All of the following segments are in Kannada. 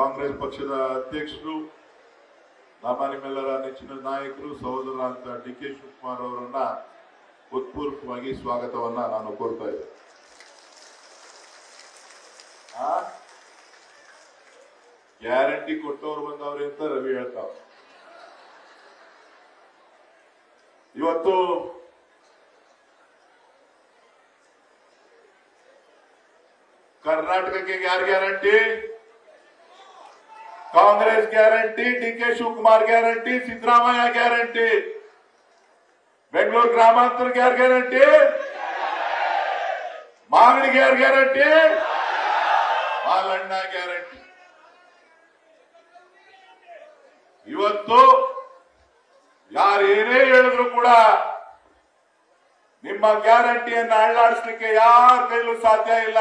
ಕಾಂಗ್ರೆಸ್ ಪಕ್ಷದ ಅಧ್ಯಕ್ಷರು ನಮ್ಮ ನಿಮ್ಮೆಲ್ಲರ ನೆಚ್ಚಿನ ನಾಯಕರು ಸಹೋದರ ಅಂತ ಡಿ ಕೆ ಶಿವಕುಮಾರ್ ಅವರನ್ನ ಉತ್ಪೂರ್ವಕವಾಗಿ ಸ್ವಾಗತವನ್ನ ನಾನು ಕೋರ್ತಾ ಇದ್ದೆ ಗ್ಯಾರಂಟಿ ಕೊಟ್ಟವ್ರು ಬಂದವ್ರೆ ಅಂತ ರವಿ ಹೇಳ್ತಾವ ಇವತ್ತು ಕರ್ನಾಟಕಕ್ಕೆ ಯಾರು guarantee Congress guarantee D K Shivakumar guarantee Siddaramaiah guarantee Bengaluru ಗ್ರಾಮಾಂತರಕ್ಕೆ ಯಾರು ಗ್ಯಾರಂಟಿ ಮಾಗಡಿಗೆ ಯಾರು ಗ್ಯಾರಂಟಿ ಹಾಲಣ್ಣ ಗ್ಯಾರಂಟಿ ಇವತ್ತು ಯಾರು ಏನೇ ಹೇಳಿದ್ರು ಕೂಡ ನಿಮ್ಮ ಗ್ಯಾರಂಟಿಯನ್ನ ಅಳ್ಳಾಡಿಸ್ಲಿಕ್ಕೆ ಯಾರ ಕೈಲೂ ಸಾಧ್ಯ ಇಲ್ಲ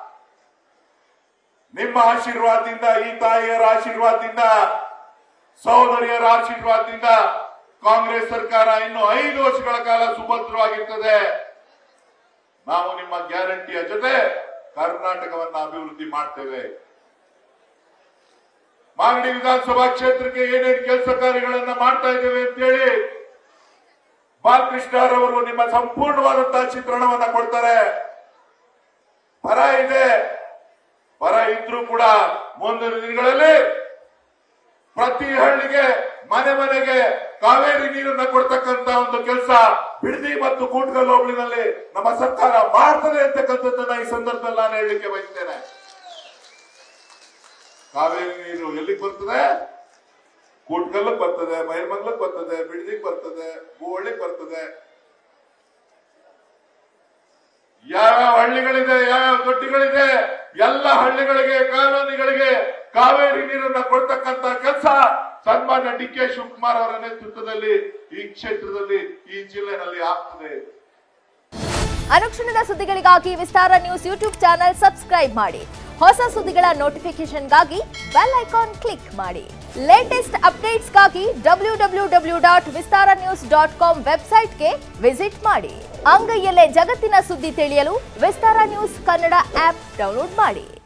ನಿಮ್ಮ ಆಶೀರ್ವಾದದಿಂದ ಈ ತಾಯಿಯರ ಆಶೀರ್ವಾದದಿಂದ ಸಹೋದರಿಯರ ಆಶೀರ್ವಾದದಿಂದ ಕಾಂಗ್ರೆಸ್ ಸರ್ಕಾರ ಇನ್ನು ಐದು ವರ್ಷಗಳ ಕಾಲ ಸುಭದ್ರವಾಗಿರ್ತದೆ ನಾವು ನಿಮ್ಮ ಗ್ಯಾರಂಟಿಯ ಜೊತೆ ಕರ್ನಾಟಕವನ್ನ ಅಭಿವೃದ್ಧಿ ಮಾಡ್ತೇವೆ ಮಾಗಡಿ ವಿಧಾನಸಭಾ ಕ್ಷೇತ್ರಕ್ಕೆ ಏನೇನು ಕೆಲಸ ಕಾರ್ಯಗಳನ್ನ ಮಾಡ್ತಾ ಇದ್ದೇವೆ ಅಂತೇಳಿ ಬಾಲಕೃಷ್ಣರವರು ನಿಮ್ಮ ಸಂಪೂರ್ಣವಾದಂತಹ ಚಿತ್ರಣವನ್ನ ಕೊಡ್ತಾರೆ ಪರ ಇದೆ ಪರ ಇದ್ರೂ ಕೂಡ ಮುಂದಿನ ದಿನಗಳಲ್ಲಿ ಪ್ರತಿ ಹಳ್ಳಿಗೆ ಮನೆ ಮನೆಗೆ ಕಾವೇರಿ ನೀರನ್ನ ಕೊಡ್ತಕ್ಕಂತ ಒಂದು ಕೆಲಸ ಬಿಡದಿ ಮತ್ತು ಕೂಟ್ಗಲ್ ಹೋಬಳಿನಲ್ಲಿ ನಮ್ಮ ಸರ್ಕಾರ ಮಾಡ್ತದೆ ಅಂತಕ್ಕಂಥದ್ದನ್ನ ಈ ಸಂದರ್ಭದಲ್ಲಿ ನಾನು ಹೇಳಲಿಕ್ಕೆ ಬಯಸ್ತೇನೆ ಕಾವೇರಿ ನೀರು ಎಲ್ಲಿಗೆ ಬರ್ತದೆ ಕೂಟ್ಕಲ್ಲಕ್ ಬರ್ತದೆ ಮೈರ್ಮಂಗ್ಲಕ್ ಬರ್ತದೆ ಬಿಡದಿಗ್ ಬರ್ತದೆ ಹೂವಳ್ಳಿಗ್ ಬರ್ತದೆ ಯಾವ್ಯಾವ ಹಳ್ಳಿಗಳಿದೆ ಯಾವ್ಯಾವ ದೊಡ್ಡಿಗಳಿದೆ ಎಲ್ಲ ಹಳ್ಳಿಗಳಿಗೆ ಕಾಲೋನಿಗಳಿಗೆ ಕಾವೇರಿ ನೀರನ್ನ ಕೊಡ್ತಕ್ಕಂತ ಕೆಲಸ ಸನ್ಮಾನ್ಯ ಡಿ ಕೆ ಶಿವಕುಮಾರ್ ಅವರ ನೇತೃತ್ವದಲ್ಲಿ ಈ ಕ್ಷೇತ್ರದಲ್ಲಿ ಈ ಜಿಲ್ಲೆನಲ್ಲಿ ಆಗ್ತದೆ ಅನುಕ್ಷಣದ ಸುದ್ದಿಗಳಿಗಾಗಿ Vistara news YouTube channel subscribe ಮಾಡಿ ಹೊಸ ಸುದ್ದಿಗಳ ನೋಟಿಫಿಕೇಶನ್ಗಾಗಿ ಬೆಲ್ ಐಕಾನ್ ಕ್ಲಿಕ್ ಮಾಡಿ ಲೇಟೆಸ್ಟ್ ಅಪ್ಡೇಟ್ಸ್ಗಾಗಿ W W W dot Vistara news dot com ವೆಬ್ಸೈಟ್ಗೆ ವಿಸಿಟ್ ಮಾಡಿ ಅಂಗೈಯಲ್ಲೇ ಜಗತ್ತಿನ ಸುದ್ದಿ ತಿಳಿಯಲು Vistara news Kannada app download ಮಾಡಿ